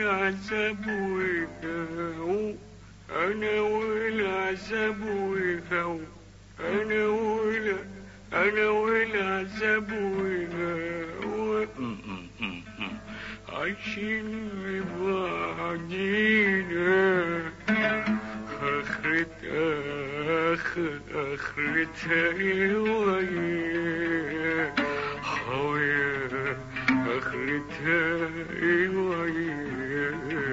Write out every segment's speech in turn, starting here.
والعذاب وهو أنا والعذاب وهو أنا ولا أنا والعذاب وهو عايشين لبعضينا آخرتها آخر آخرتها إيه ويا هويا آخرتها إيه ويا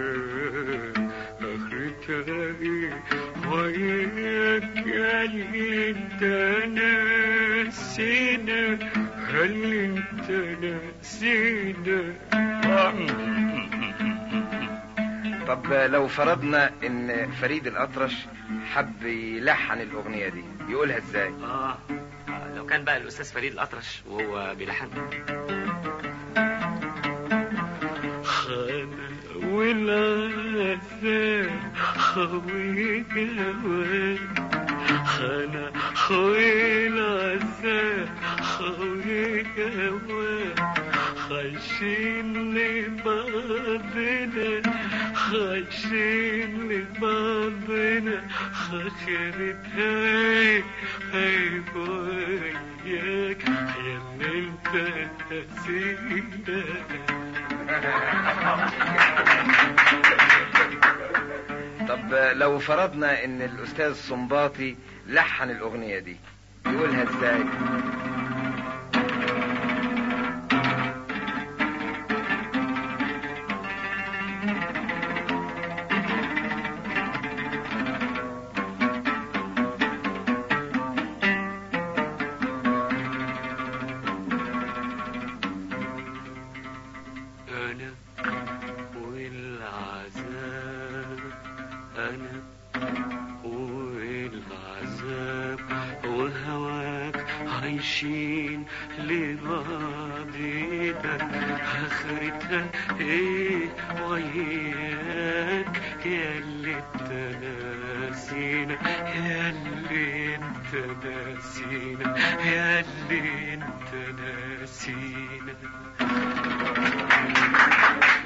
آخرتها إيه وياك يا اللي انت ناسينا هل انت ناسينا طب لو فرضنا ان فريد الاطرش حب يلحن الاغنيه دي يقولها ازاي آه آه، لو كان بقى الأستاذ فريد الأطرش وهو بيلحن خانة والعذاب خويك هواك خانة والعذاب خويك هواك خايشين لبعضنا خايشين لبعضنا خاخرتها هاي وياك يا اللي انت نسينا طب لو فرضنا ان الاستاذ صنباطي لحن الاغنيه دي يقولها ازاي أنا والعذاب أنا والعذاب وهواك عايشين لبعضنا آخرتها إيه وياك يا اللي انت ناسينا يا اللي انت ناسينا يا اللي انت ناسينا